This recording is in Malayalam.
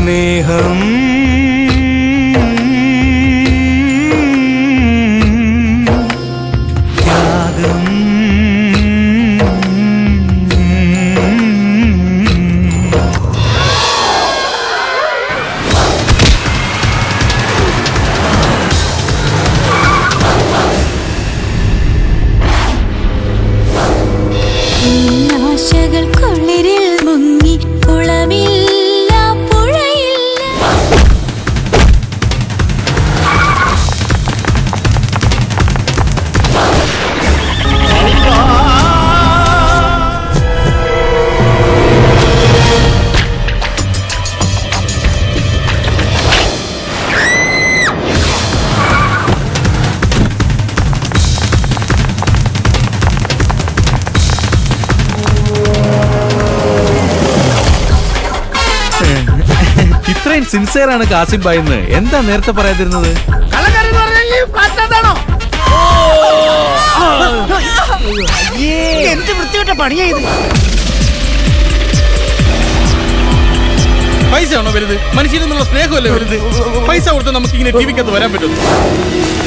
സ്നേഹം ത്യാഗം ആശകൾ കുളിരിൽ മുങ്ങി കുളമില്ല പുഴയില്ല ഇത്രയും സിൻസിയർ ആണ് കാസിം ബായി എന്ന് എന്താ നേരത്തെ പറയാതിരുന്നത് കള്ളക്കാരൻ എന്ന് പറഞ്ഞാൽ ഈ ഫ്ലാറ്റിനകത്താണോ എന്ത് വൃത്തിവിട്ട പണിയായത് പൈസ ആണോ വലുത് മനുഷ്യനെന്നുള്ള സ്നേഹമല്ലേ വലുത് പൈസ കൊടുത്ത് നമുക്ക് ഇങ്ങനെ ടി വിക്കകത്ത് വരാൻ പറ്റും